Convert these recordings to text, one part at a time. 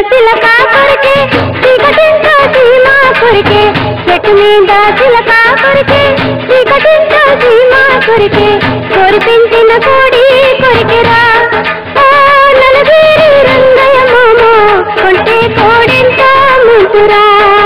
చిలక కొరికే చీకటింటో సీమా కొరికే చెట్టు మీద చిలక కొరికే చీకటింటో సీమా కొరికే కోరి పెంచిన కోడి కొరికెరా ఓ నలగిరి రంగయ్య మామ కొంటే కోడింట ముంచురా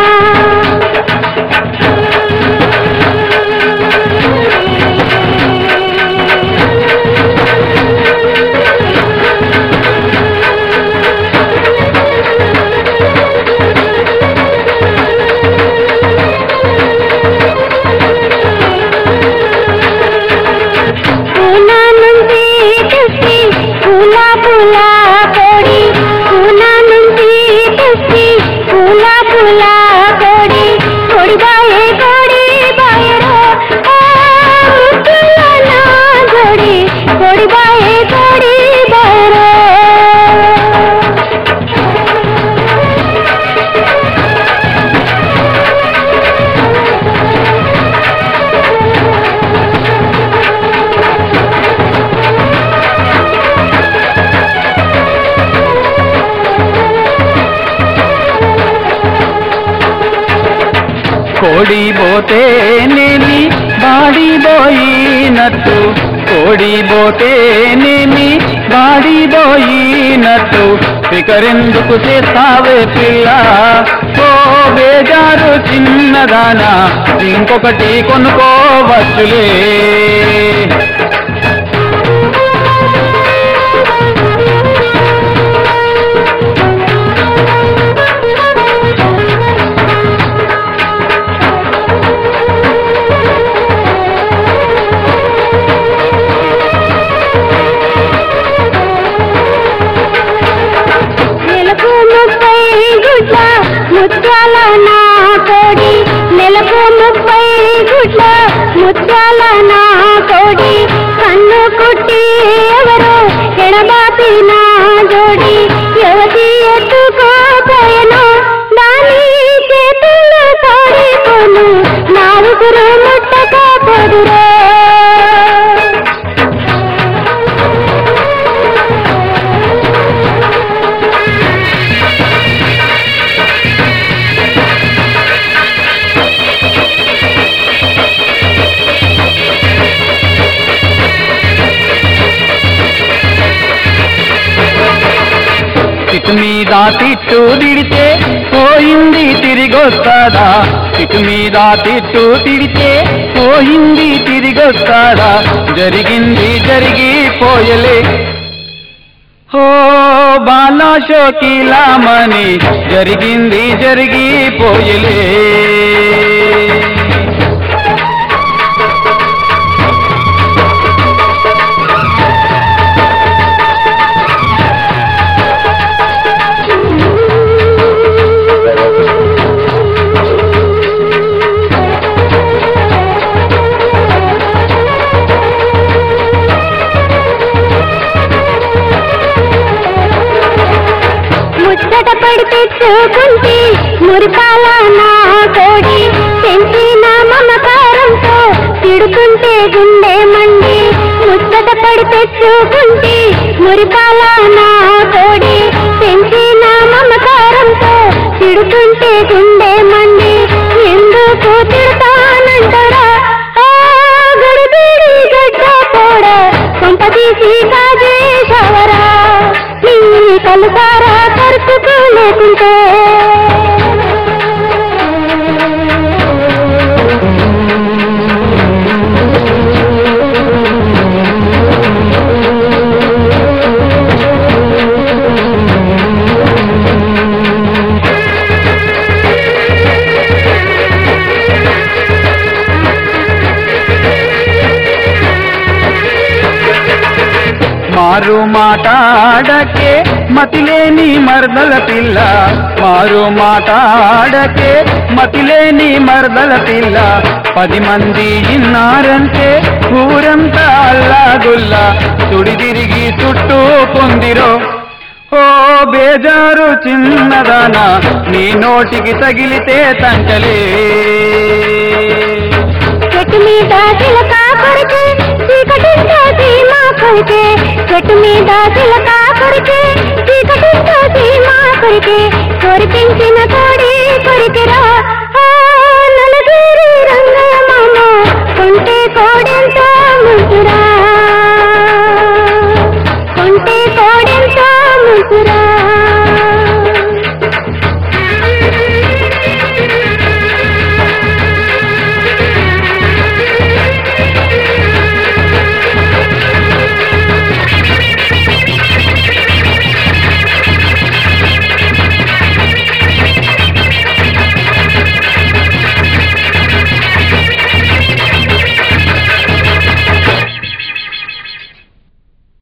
పూనా నుంచి తెచ్చి పూల పూల కోడి పూనా నుంచి తెచ్చి పూల పూల కోడి కోడి బాయే కోడి బాయరో ఆ ముద్దుల నా జోడి కోడి బాయే కోడి బాయరో కోడి పోతేనేమి బాడిపోయినట్టు కోడి పోతేనేమి బాడిపోయినట్టు ఫికరెందుకు చేస్తావే పిల్ల ఓ బేజారు చిన్నదానా ఇంకొకటి కొనుక్కోవచ్చులే నెలకు ముప్పై గుడ్ల ముత్యాల నా కోడి నెలకు ముప్పై గుడ్ల ముత్యాల నా కోడి కన్ను కుట్టి ఎవరు ఎడబాపి నా జోడి యువతి ఎత్తుకోపోయను దాని చేతులు తోడిపోను నా ఉగురు ముట్టకపోదురో తిట్టు మీద తిట్టు తిడితే పోయింది తిరిగొస్తాదా తిట్టు మీద తిట్టు తిడితే పోయింది తిరిగొస్తాదా జరిగింది జరిగిపోయలే ఓ బాలా షోకీలామని జరిగింది జరిగిపోయలే ముచ్చట పడి తెచ్చుకుంటే మురిపాల నా కోడి పెంచిన మమకారంతో తిడుతుంటే గుండె మండి ముచ్చట పడి తెచ్చుకుంటే మురిపాల నా కోడి పెంచిన మమకారంతో తిడుతుంటే గుండె మండి ఎందుకు తిడతానంటారా ఆ గడిబిడి గడ్డ పోడ కొంపదీసి కాజేశవరా నీ కలుసారా కరుచుకోలేకుంటే మారు మాటాడకే మతిలేని మరదల పిల్ల మారు మాటాడకే మతిలేని మరదల పిల్ల పది మంది ఇన్నారంటే ఊరంతా అల్లాగుల్లా చుడి తిరిగి చుట్టూ పొందిరో ఓ బేజారు చిన్నదానా నీ నోటికి తగిలితే తంటలే చెట్టు మీద చిలక కొరికే చీకటింటో సీమా కొరికే చెట్టు మీద చిలక కొరికే చీకటింటో సీమా కొరికే కోరి పెంచిన కోడి కొరికెరా ఆ నలుగురి రంగ మామ కొంటే కోడెంతో ముసురా